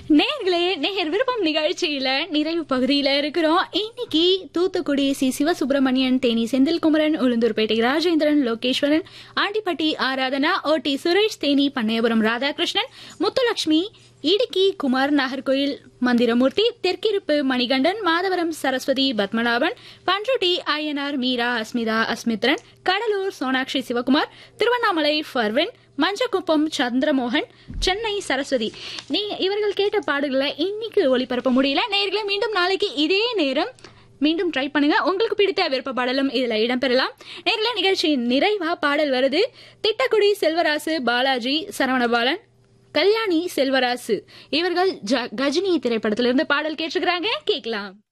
நேர்களே நேர் விருப்பம் நிகழ்ச்சியில நிறைவு பகுதியில இருக்கிறோம் இன்னைக்கு தூத்துக்குடி சி சிவசுப்பிரமணியன் தேனி செந்தில்குமரன் உளுந்தூர்பேட்டை ராஜேந்திரன் லோகேஸ்வரன் ஆண்டிப்பட்டி ஆராதனா ஓடி சுரேஷ் தேனி பண்ணையபுரம் ராதாகிருஷ்ணன் முத்துலட்சுமி இடுக்கி குமார் நாகர்கோயில் மந்திரமூர்த்தி தெற்கிருப்பு மணிகண்டன் மாதவரம் சரஸ்வதி பத்மநாபன் பன்ருட்டி ஐயனார் மீரா அஸ்மிதா அஸ்மித்ரன் கடலூர் சோனாட்சி சிவகுமார் திருவண்ணாமலை ஃபர்வின் மஞ்சக்குப்பம் சந்திரமோகன் சென்னை சரஸ்வதி நீ இவர்கள் கேட்ட பாடல்களை இன்னைக்கு ஒளிபரப்ப முடியல நேர்களை மீண்டும் நாளைக்கு இதே நேரம் மீண்டும் ட்ரை பண்ணுங்க உங்களுக்கு பிடித்த விருப்ப பாடலும் இதுல இடம்பெறலாம் நேர்ல நிகழ்ச்சியின் நிறைவா பாடல் வருது திட்டக்குடி செல்வராசு பாலாஜி சரவணபாலன் கல்யாணி செல்வராசு இவர்கள் ஜ- கஜினி திரைப்படத்திலிருந்து பாடல் கேட்டிருக்கிறாங்க கேட்கலாம்